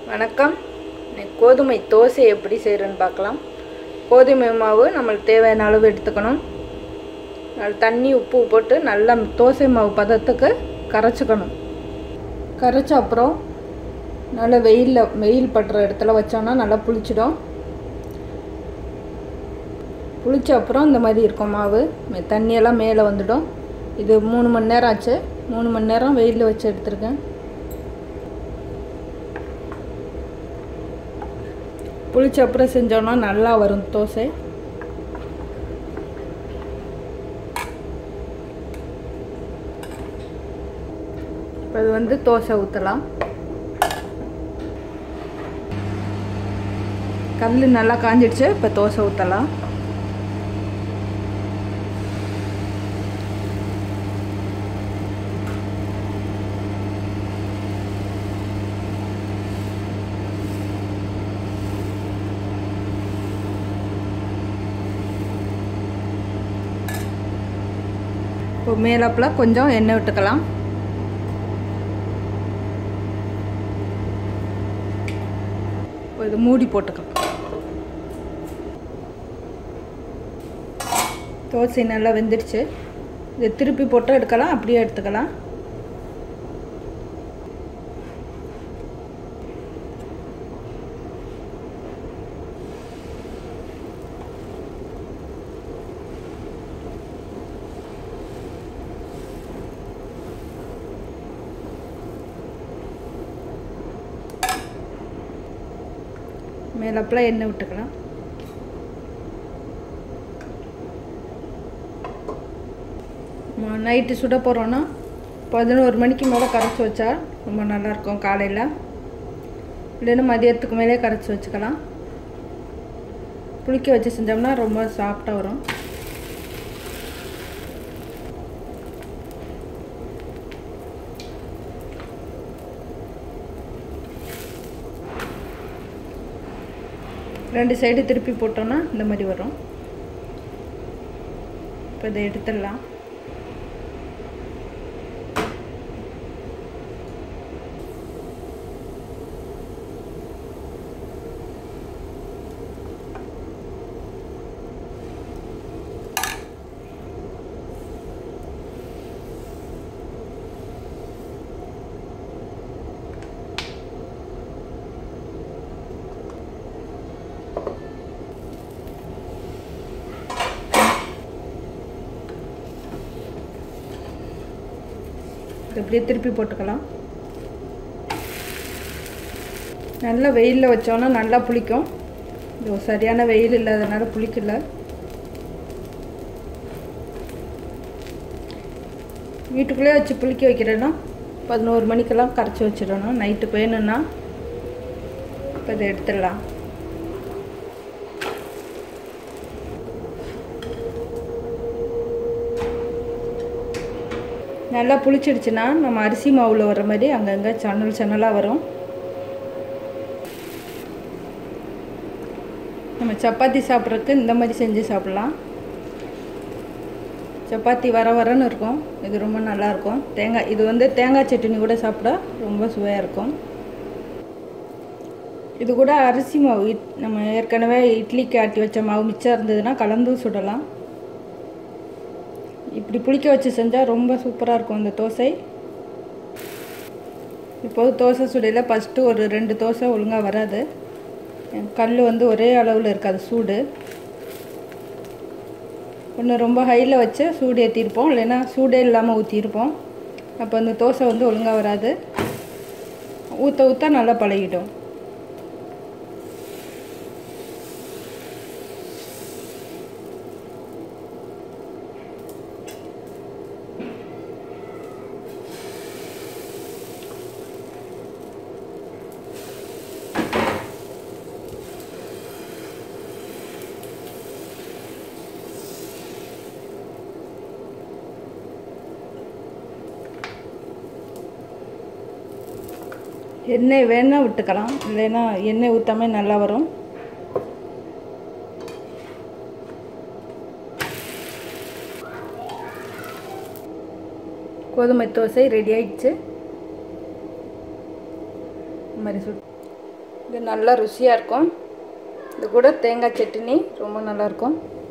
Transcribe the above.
வணக்கம் இன்னைக்கு கோதுமை தோசை எப்படி செய்கிறேன்னு பார்க்கலாம் கோதுமை மாவு நம்மளுக்கு தேவையான அளவு எடுத்துக்கணும் அது தண்ணி உப்பு போட்டு நல்லா தோசை மாவு பதத்துக்கு கரைச்சிக்கணும் கரைச்ச அப்புறம் நல்லா வெயிலில் வெயில் படுற இடத்துல வச்சோன்னா நல்லா புளிச்சிடும் புளிச்ச அப்புறம் இந்த மாதிரி இருக்கும் மாவு மே- தண்ணியெல்லாம் மேலே வந்துடும் இது மூணு மணி நேரம் ஆச்சு மூணு மணி நேரம் வெயிலில் வச்சு எடுத்திருக்கேன் புளிச்ச அப்புறம் செஞ்சோன்னா நல்லா வரும் தோசை இப்போ இது வந்து தோசை ஊற்றலாம் கல் நல்லா காஞ்சிடுச்சு இப்போ தோசை ஊற்றலாம் இப்போ மேலாப்பில் கொஞ்சம் எண்ணெய் விட்டுக்கலாம் இப்போ இது மூடி போட்டுக்கலாம் தோசை நல்லா வெந்துடுச்சு இதை திருப்பி போட்டு எடுக்கலாம் அப்படியே எடுத்துக்கலாம் மேலப்பில் எண்ணெய் விட்டுக்கலாம் நைட்டு சுட போகிறோன்னா பதினோரு மணிக்கு மேலே கரைச்சி வச்சா ரொம்ப நல்லாயிருக்கும் காலையில் இல்லைன்னா மதியத்துக்கு மேலே கரைச்சி வச்சுக்கலாம் புளிக்க வச்சு செஞ்சோம்னா ரொம்ப சாஃப்டாக வரும் ரெண்டு சைடு திருப்பி போட்டோன்னா இந்த மாதிரி வரும் இப்போ இதை எடுத்துடலாம் இது அப்படியே திருப்பி போட்டுக்கலாம் நல்லா வெயிலில் வச்சோன்னா நல்லா புளிக்கும் இது சரியான வெயில் இல்லாதனால புளிக்கல வீட்டுக்குள்ளே வச்சு புளிக்க வைக்கிறேன்னா பதினோரு மணிக்கெல்லாம் கரைச்சி வச்சிடணும் நைட்டுக்கு வேணும்னா இப்போ இதை எடுத்துடலாம் நல்லா புளிச்சிடுச்சுன்னா நம்ம அரிசி மாவில் வர மாதிரி அங்கங்கே சன்னல் சன்னலாக வரும் நம்ம சப்பாத்தி சாப்பிட்றதுக்கு இந்த மாதிரி செஞ்சு சாப்பிட்லாம் சப்பாத்தி வர வரன்னு இருக்கும் இது ரொம்ப நல்லாயிருக்கும் தேங்காய் இது வந்து தேங்காய் சட்னி கூட சாப்பிட ரொம்ப சுவையாக இருக்கும் இது கூட அரிசி மாவு இட் நம்ம ஏற்கனவே இட்லிக்கு ஆட்டி வச்ச மாவு மிச்சம் இருந்ததுன்னா கலந்து சுடலாம் இப்படி புளிக்க வச்சு செஞ்சால் ரொம்ப சூப்பராக இருக்கும் இந்த தோசை இப்போது தோசை சுடையில் ஃபஸ்ட்டு ஒரு ரெண்டு தோசை ஒழுங்காக வராது கல் வந்து ஒரே அளவில் இருக்காது சூடு ஒன்று ரொம்ப ஹையில் வச்சு சூடு ஏற்றிருப்போம் இல்லைன்னா சூடே இல்லாமல் ஊற்றிருப்போம் அப்போ அந்த தோசை வந்து ஒழுங்காக வராது ஊற்ற ஊற்ற நல்லா பழகிடும் எண்ணெய் வேணால் விட்டுக்கலாம் இல்லைன்னா எண்ணெய் ஊற்றாம நல்லா வரும் கோதுமை தோசை ரெடி ஆயிடுச்சு இந்த மாதிரி சுட் இது நல்லா ருசியாக இருக்கும் இது கூட தேங்காய் சட்னி ரொம்ப நல்லாயிருக்கும்